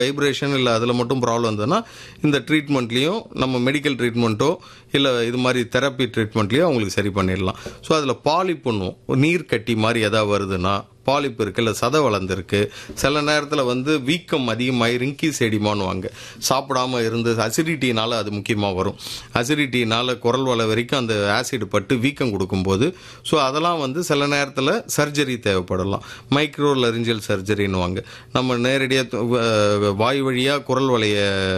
vibration இல்லை அதில் மட்டும் ப்ராப்ளம் இருந்ததுன்னா இந்த ட்ரீட்மெண்ட்லேயும் நம்ம மெடிக்கல் ட்ரீட்மெண்ட்டோ இல்லை இது மாதிரி தெரப்பி ட்ரீட்மெண்ட்லேயோ அவங்களுக்கு சரி பண்ணிடலாம் ஸோ அதில் பாலிப் பண்ணுவோம் நீர் கட்டி மாதிரி எதாவது வருதுன்னா பாலிப் இருக்கு இல்லை சதை வளர்ந்துருக்கு சில நேரத்தில் வந்து வீக்கம் அதிகமாகி ரிங்கி செடிமானுவாங்க சாப்பிடாம இருந்து அசிடிட்டினால அது முக்கியமாக வரும் அசிடிட்டினால குரல் வள வரைக்கும் அந்த ஆசிட் பட்டு வீக்கம் கொடுக்கும்போது ஸோ அதெல்லாம் வந்து சில நேரத்தில் சர்ஜரி தேவைப்படலாம் மைக்ரோ லரிஞ்சல் சர்ஜரின்னுவாங்க நம்ம நேரடியாக வாய் வழியாக குரல் வலைய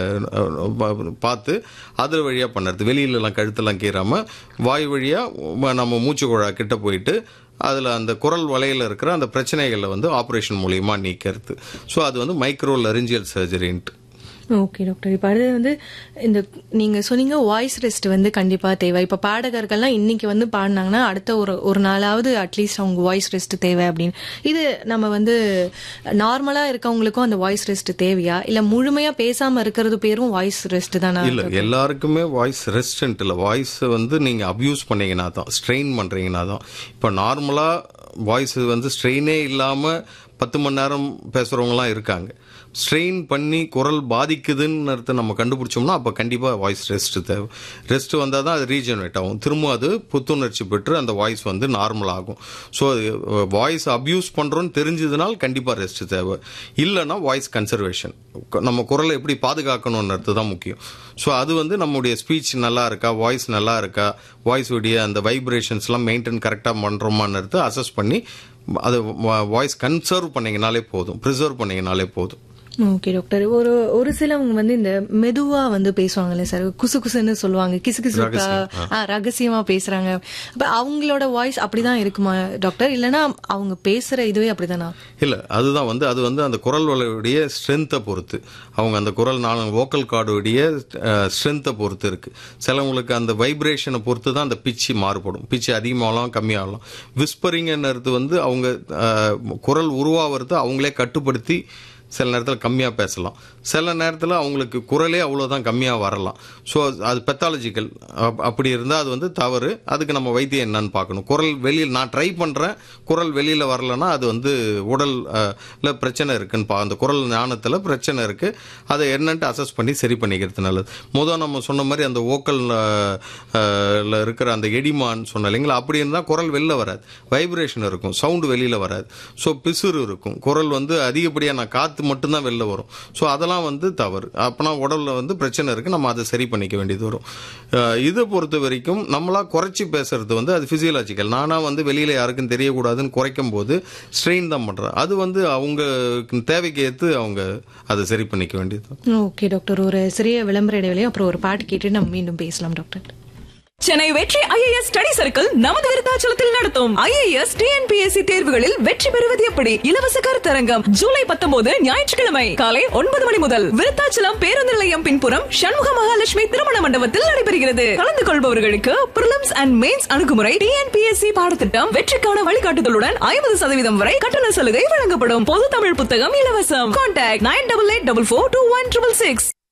பார்த்து அது வழியாக பண்ணுறது வெளியிலலாம் கழுத்தெல்லாம் கீறாமல் வாய் வழியாக நம்ம மூச்சு குழா கிட்ட போயிட்டு அதில் அந்த குரல் வலையில் இருக்கிற அந்த பிரச்சனைகளை வந்து ஆப்ரேஷன் மூலியமாக நீக்கிறது ஸோ அது வந்து மைக்ரோ லரிஞ்சியல் சர்ஜரின்ட்டு ஓகே டாக்டர் இப்போ அடுத்து வந்து இந்த நீங்க சொன்னீங்க வாய்ஸ் ரெஸ்ட் வந்து கண்டிப்பா தேவை இப்ப பாடகர்கள்லாம் இன்னைக்கு வந்து பாடினாங்கன்னா அடுத்த ஒரு ஒரு நாளாவது அட்லீஸ்ட் அவங்க வாய்ஸ் ரெஸ்ட் தேவை அப்படின்னு இது நம்ம வந்து நார்மலா இருக்கவங்களுக்கும் அந்த வாய்ஸ் ரெஸ்ட் தேவையா இல்ல முழுமையா பேசாம இருக்கிறது பேரும் வாய்ஸ் ரெஸ்ட் தானா இல்ல எல்லாருக்குமே வாய்ஸ் ரெஸ்டன்ட் இல்ல வாய்ஸ் வந்து நீங்க அபியூஸ் பண்ணீங்கன்னா தான் ஸ்ட்ரெயின் பண்றீங்கன்னா தான் இப்போ நார்மலா வாய்ஸ் வந்து ஸ்ட்ரெயினே இல்லாம பத்து மணி நேரம் பேசுறவங்கலாம் இருக்காங்க ஸ்ட்ரெயின் பண்ணி குரல் பாதிக்குதுன்னு அர்த்தம் நம்ம கண்டுபிடிச்சோம்னா அப்போ கண்டிப்பாக வாய்ஸ் ரெஸ்ட் தேவை ரெஸ்ட் வந்தால் தான் அது ரீஜெனரேட் ஆகும் திரும்ப அது புத்துணர்ச்சி பெற்று அந்த வாய்ஸ் வந்து நார்மல் ஆகும் ஸோ வாய்ஸ் அப்யூஸ் பண்ணுறோன்னு தெரிஞ்சதுனால் கண்டிப்பாக ரெஸ்ட் தேவை இல்லைன்னா வாய்ஸ் கன்சர்வேஷன் நம்ம குரலை எப்படி பாதுகாக்கணுன்றது தான் முக்கியம் ஸோ அது வந்து நம்முடைய ஸ்பீச் நல்லா இருக்கா வாய்ஸ் நல்லா இருக்கா வாய்ஸ் உடைய அந்த வைப்ரேஷன்ஸ்லாம் மெயின்டைன் கரெக்டாக பண்ணுறோமான்றது அசஸ் பண்ணி அது வாய்ஸ் கன்சர்வ் பண்ணீங்கனாலே போதும் ப்ரிசர்வ் பண்ணீங்கனாலே போதும் ஓகே டாக்டர் ஒரு ஒரு சிலவங்க வந்து இந்த மெதுவா வந்து பேசுவாங்கல்ல சார் குசு குசுன்னு சொல்லுவாங்க கிசு கிசு ரகசியமா பேசுறாங்க அப்ப அவங்களோட வாய்ஸ் அப்படிதான் இருக்குமா டாக்டர் இல்லனா அவங்க பேசுற இதுவே அப்படிதானா இல்ல அதுதான் வந்து அது வந்து அந்த குரல் வலையுடைய ஸ்ட்ரென்த்தை பொறுத்து அவங்க அந்த குரல் நான் வோக்கல் கார்டுடைய ஸ்ட்ரென்த்தை பொறுத்து இருக்கு சிலவங்களுக்கு அந்த வைப்ரேஷனை பொறுத்து தான் அந்த பிச்சு மாறுபடும் பிச்சு அதிகமாகலாம் கம்மியாகலாம் விஸ்பரிங்கிறது வந்து அவங்க குரல் உருவாகிறது அவங்களே கட்டுப்படுத்தி சில நேரத்தில் கம்மியாக பேசலாம் சில நேரத்தில் அவங்களுக்கு குரலே அவ்வளோதான் கம்மியாக வரலாம் ஸோ அது பெத்தாலஜிக்கல் அப்படி இருந்தால் அது வந்து தவறு அதுக்கு நம்ம வைத்தியம் என்னன்னு பார்க்கணும் குரல் வெளியில் நான் ட்ரை பண்ணுறேன் குரல் வெளியில் வரலன்னா அது வந்து உடல்ல பிரச்சனை இருக்குன்னு பா அந்த குரல் ஞானத்தில் பிரச்சனை இருக்குது அதை என்னன்ட்டு அசஸ் பண்ணி சரி பண்ணிக்கிறது நல்லது முதல் நம்ம சொன்ன மாதிரி அந்த ஓக்கல் இருக்கிற அந்த எடிமான்னு சொன்ன இல்லைங்களா அப்படி இருந்தால் குரல் வெளில வராது வைப்ரேஷன் இருக்கும் சவுண்டு வெளியில் வராது ஸோ பிசுறு இருக்கும் குரல் வந்து அதிகப்படியாக நான் காற்று மட்டும்தான் வெளில வரும் ஸோ அதெல்லாம் வந்து தவறு அப்போனா உடலில் வந்து பிரச்சனை இருக்குது நம்ம அதை சரி பண்ணிக்க வேண்டியது வரும் இதை பொறுத்த வரைக்கும் நம்மளா குறைச்சி பேசுறது வந்து அது ஃபிசியலாஜிக்கல் நானாக வந்து வெளியில் யாருக்கும் தெரியக்கூடாதுன்னு குறைக்கும் போது ஸ்ட்ரெயின் தான் பண்ணுறேன் அது வந்து அவங்க தேவைக்கு ஏற்று அவங்க அதை சரி பண்ணிக்க வேண்டியது ஓகே டாக்டர் ஒரு சிறிய விளம்பர இடைவெளியும் அப்புறம் ஒரு பாட்டு கேட்டு நம்ம மீண்டும் பேசலாம் டாக்டர் சென்னை வெற்றி ஐஏஎஸ் ஸ்டடி சர்க்கிள் நமது விருத்தாச்சலத்தில் நடத்தும் ஐஏஎஸ் டிஎன்பிஎஸ்சி தேர்வுகளில் வெற்றி பெறுவது எப்படி இலவச கருத்தரங்கம் ஜூலை பத்தொன்பது ஞாயிற்றுக்கிழமை காலை ஒன்பது மணி முதல் விருத்தாச்சலம் பேருந்து நிலையம் பின்புறம் சண்முக மகாலட்சுமி திருமண மண்டபத்தில் நடைபெறுகிறது கலந்து கொள்பவர்களுக்கு பிரிலிம்ஸ் அண்ட் மெயின்ஸ் அணுகுமுறை டிஎன்பிஎஸ்சி பாடத்திட்டம் வெற்றிக்கான வழிகாட்டுதலுடன் ஐம்பது சதவீதம் வரை கட்டண சலுகை வழங்கப்படும் பொது தமிழ் புத்தகம் இலவசம் contact nine double eight double four two one triple six